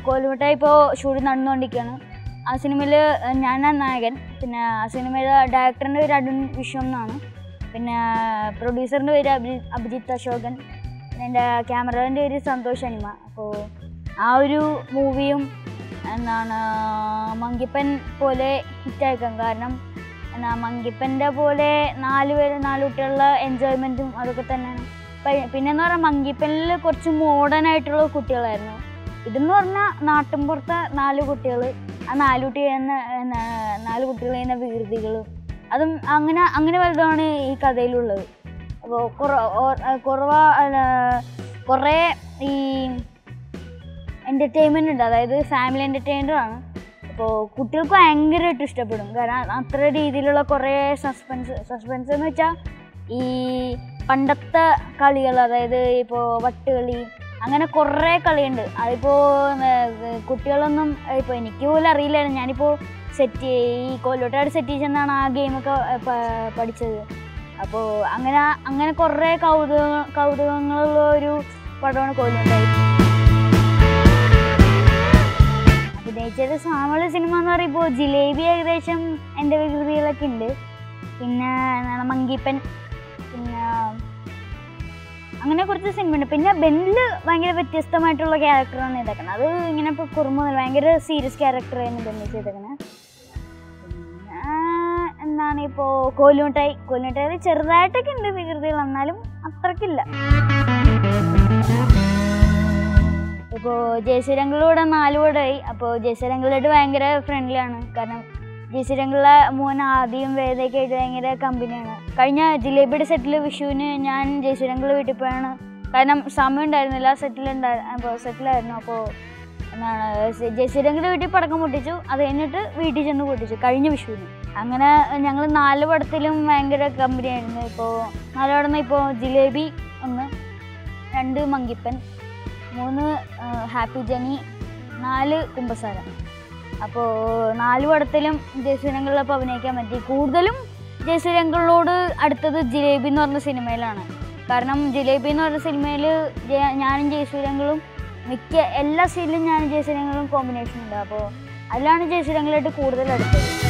കോലുമിട്ടായി ഇപ്പോൾ ഷൂട്ട് നടന്നുകൊണ്ടിരിക്കുകയാണ് ആ സിനിമയിൽ ഞാനാണ് നായകൻ പിന്നെ ആ സിനിമയുടെ ഡയറക്ടറിൻ്റെ പേര് അരുൺ വിശ്വം എന്നാണ് പിന്നെ പ്രൊഡ്യൂസറിൻ്റെ പേര് അഭി അഭിജിത്ത് അശോകൻ പിന്നെ എൻ്റെ ക്യാമറമാൻ്റെ പേര് സന്തോഷ് അനിമ അപ്പോൾ ആ ഒരു മൂവിയും എന്താണ് മങ്കിപ്പൻ പോലെ ഹിറ്റായിക്കാം കാരണം എന്നാ മങ്കിപ്പൻ്റെ പോലെ നാല് പേര് നാല് കുട്ടികളുടെ എൻജോയ്മെൻറ്റും അതൊക്കെ തന്നെയാണ് പ- പിന്നെന്ന് പറഞ്ഞാൽ മങ്കിപ്പനിൽ കുറച്ച് മോഡേൺ ആയിട്ടുള്ള കുട്ടികളായിരുന്നു ഇതെന്ന് പറഞ്ഞാൽ നാട്ടിൻപുറത്തെ നാല് കുട്ടികൾ ആ നാല് കുട്ടി ചെയ്യുന്ന എന്നാ, നാല് കുട്ടികൾ ചെയ്യുന്ന വികൃതികളും അതും അങ്ങനെ അങ്ങനെ വലുതാണ് ഈ കഥയിലുള്ളത് അപ്പോൾ കുറ കുറവാ കുറേ ഈ എൻ്റർടൈൻമെൻ്റ് ഉണ്ട് അതായത് ഫാമിലി എൻ്റർടൈനർ ആണ് അപ്പോൾ കുട്ടികൾക്ക് ഭയങ്കരമായിട്ട് ഇഷ്ടപ്പെടും കാരണം അത്ര രീതിയിലുള്ള കുറേ സസ്പെൻസ് സസ്പെൻസ് എന്ന് വെച്ചാൽ ഈ പണ്ടത്തെ കളികൾ അതായത് ഇപ്പോൾ വട്ടുകളി അങ്ങനെ കുറേ കളിയുണ്ട് അതിപ്പോൾ കുട്ടികളൊന്നും ഇപ്പോൾ എനിക്ക് പോലും അറിയില്ലായിരുന്നു ഞാനിപ്പോൾ സെറ്റ് ഈ കൊല്ലോട്ടാട് സെറ്റ് ചെന്നാണ് ആ ഗെയിമൊക്കെ പ- പഠിച്ചത് അപ്പോൾ അങ്ങനെ അങ്ങനെ കുറേ കൗതുക കൗതുകങ്ങളുള്ള ഒരു പടമാണ് കോലുണ്ടായി അഭിനയിച്ചത് സാമള സിനിമ എന്ന് പറയുമ്പോൾ ജിലേബി ഏകദേശം എൻ്റെ വികൃതികളൊക്കെ ഉണ്ട് പിന്നെ എന്താണ് മങ്കിപ്പൻ പിന്നെ അങ്ങനെ കുറച്ച് സിനിമ ഉണ്ട് പിന്നെ ബെന്നില് ഭയങ്കര വ്യത്യസ്തമായിട്ടുള്ള ക്യാരക്ടറാണ് ഇതാക്കുന്നത് അത് ഇങ്ങനെ ഇപ്പോൾ കുറുമ്പ് ഭയങ്കര സീരിയസ് ക്യാരക്ടറായിരുന്നു ബെന്നി ചെയ്തേക്കുന്നത് പിന്നെ എന്താണ് ഇപ്പോൾ കോലുമിട്ടായി കോലുമിട്ടായി ചെറുതായിട്ടൊക്കെ ഉണ്ട് വികൃതികൾ എന്നാലും അത്രക്കില്ല ഇപ്പോൾ ജയശ്രീരംഗിലൂടെ നാല് കൂടെയായി അപ്പോൾ ജയശ്രീരംഗിലായിട്ട് ഭയങ്കര ഫ്രണ്ട്ലിയാണ് കാരണം ജയശ്രീരംഗിലെ മോൻ ആദ്യം വേദയൊക്കെ ആയിട്ട് ഭയങ്കര കമ്പനിയാണ് കഴിഞ്ഞ ജിലേബിയുടെ സെറ്റിൽ വിഷുവിന് ഞാൻ ജയശ്രീരംഗിൽ വീട്ടിൽ പോയാണ് കാരണം സമയം ഉണ്ടായിരുന്നില്ല സെറ്റിലുണ്ടായി അപ്പോൾ സെറ്റിലായിരുന്നു അപ്പോൾ എന്താണ് ജയശ്രീരംഗിൻ്റെ വീട്ടിൽ പടക്കം പൊട്ടിച്ചു അത് കഴിഞ്ഞിട്ട് വീട്ടിൽ ചെന്ന് പൊട്ടിച്ചു കഴിഞ്ഞ വിഷുവിന് അങ്ങനെ ഞങ്ങൾ നാല് പടത്തിലും ഭയങ്കര കമ്പനിയായിരുന്നു ഇപ്പോൾ നാല് പടം ഇപ്പോൾ ജിലേബി ഒന്ന് രണ്ട് മങ്കിപ്പൻ മൂന്ന് ആ, ഹാപ്പി ജനി നാല് കുമ്പസാര അപ്പോൾ നാല് പടത്തിലും ജയസൂര്യങ്കളിലപ്പോൾ അഭിനയിക്കാൻ പറ്റി കൂടുതലും ജയസൂര്യങ്കളോട് അടുത്തത് ജിലേബി എന്ന് പറഞ്ഞ സിനിമയിലാണ് കാരണം ജിലേബി എന്ന് പറഞ്ഞ സിനിമയിൽ ഞാനും ജയസൂര്യങ്ങളും മിക്ക എല്ലാ സീനിലും ഞാനും ജയസൂര്യങ്ങളും കോമ്പിനേഷൻ ഉണ്ട് അപ്പോൾ അതിലാണ് ജയസൂര്യങ്ങളായിട്ട് കൂടുതൽ അടുത്തത്